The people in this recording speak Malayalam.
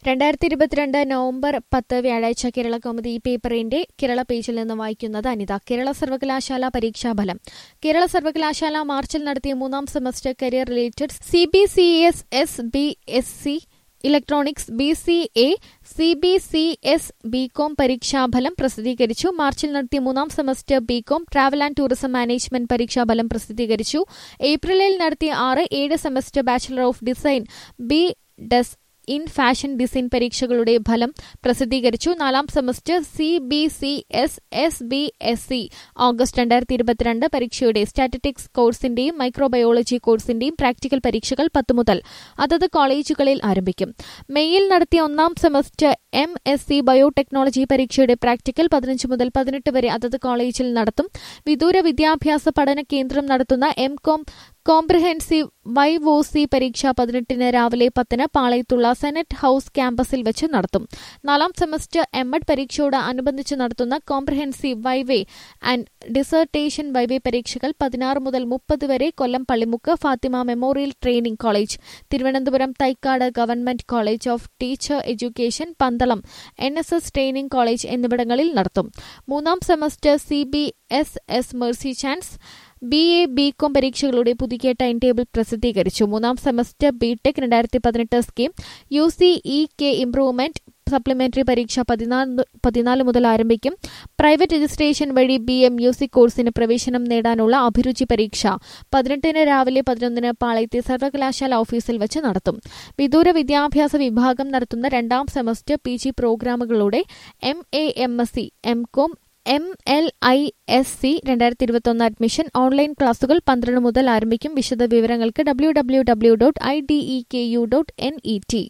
രണ്ടായിരത്തി ഇരുപത്തിരണ്ട് നവംബർ പത്ത് വ്യാഴാഴ്ച കേരള കൗമുദി ഈ പേപ്പറിന്റെ കേരള പേജിൽ നിന്ന് വായിക്കുന്നത് അനിത കേരള സർവകലാശാല പരീക്ഷാഫലം കേരള സർവകലാശാല മാർച്ചിൽ നടത്തിയ മൂന്നാം semester career related C B C S S B S C electronics B C A C B C S BCom പരീക്ഷാഫലം പ്രസിദ്ധീകരിച്ചു മാർച്ചിൽ നടത്തിയ മൂന്നാം സെമസ്റ്റർ BCom travel and tourism management പരീക്ഷാഫലം പ്രസിദ്ധീകരിച്ചു ഏപ്രിലിൽ നടത്തിയ ആറ് ഏഴ് semester bachelor of design B Des in fashion design പരീക്ഷകളുടെ ഫലം പ്രസിദ്ധീകരിച്ചു നാലാം semester C B C S S B S C August രണ്ടായിരത്തി ഇരുപത്തിരണ്ട് പരീക്ഷയുടെ സ്റ്റാറ്റിസ്റ്റിക്സ് കോഴ്സിന്റെയും മൈക്രോബയോളജി കോഴ്സിന്റെയും പ്രാക്ടിക്കൽ പരീക്ഷകൾ പത്ത് മുതൽ അതത് കോളേജുകളിൽ ആരംഭിക്കും മെയ്യിൽ നടത്തിയ ഒന്നാം semester M S C biotechnology പരീക്ഷയുടെ പ്രാക്ടിക്കൽ പതിനഞ്ച് മുതൽ പതിനെട്ട് വരെ അതത് കോളേജിൽ നടത്തും വിദൂര വിദ്യാഭ്യാസ പഠന കേന്ദ്രം നടത്തുന്ന എം കോം കോംപ്രഹെൻസീവ് വൈവോസി പരീക്ഷ പതിനെട്ടിന് രാവിലെ പത്തിന് പാളയത്തുള്ള സെനറ്റ് ഹൌസ് ക്യാമ്പസിൽ വെച്ച് നടത്തും നാലാം സെമസ്റ്റർ എംഎഡ് പരീക്ഷയോട് അനുബന്ധിച്ച് നടത്തുന്ന comprehensive viva and dissertation viva പരീക്ഷകൾ പതിനാറ് മുതൽ മുപ്പത് വരെ Kollam Pallimukku Fathima memorial training college Thiruvananthapuram Thycaud government college of teacher education Pandalam N S S training college എന്നിവിടങ്ങളിൽ നടത്തും മൂന്നാം semester C B S S mercy chance B A B Com പരീക്ഷകളുടെ പുതുക്കിയ ടൈം ടേബിൾ പ്രസിദ്ധീകരിച്ചു മൂന്നാം സെമസ്റ്റർ ബി ടെക് രണ്ടായിരത്തി പതിനെട്ട് scheme U C E K improvement supplementary പരീക്ഷ പതിനാല് പതിനാല് മുതൽ ആരംഭിക്കും പ്രൈവറ്റ് രജിസ്ട്രേഷൻ വഴി ബി എ മ്യൂസിക് കോഴ്സിന് പ്രവേശനം നേടാനുള്ള അഭിരുചി പരീക്ഷ പതിനെട്ടിന് രാവിലെ പതിനൊന്നിന് പാളയത്തെ സർവകലാശാല ഓഫീസിൽ വെച്ച് നടത്തും വിദൂര വിദ്യാഭ്യാസ വിഭാഗം നടത്തുന്ന രണ്ടാം സെമസ്റ്റർ പി ജി പ്രോഗ്രാമുകളുടെ M A M S C M Com M L I S C രണ്ടായിരത്തി ഇരുപത്തൊന്ന് അഡ്മിഷൻ ഓൺലൈൻ ക്ലാസുകൾ പന്ത്രണ്ട് മുതൽ ആരംഭിക്കും വിശദ വിവരങ്ങൾക്ക് W W W dot I D E K U dot N E T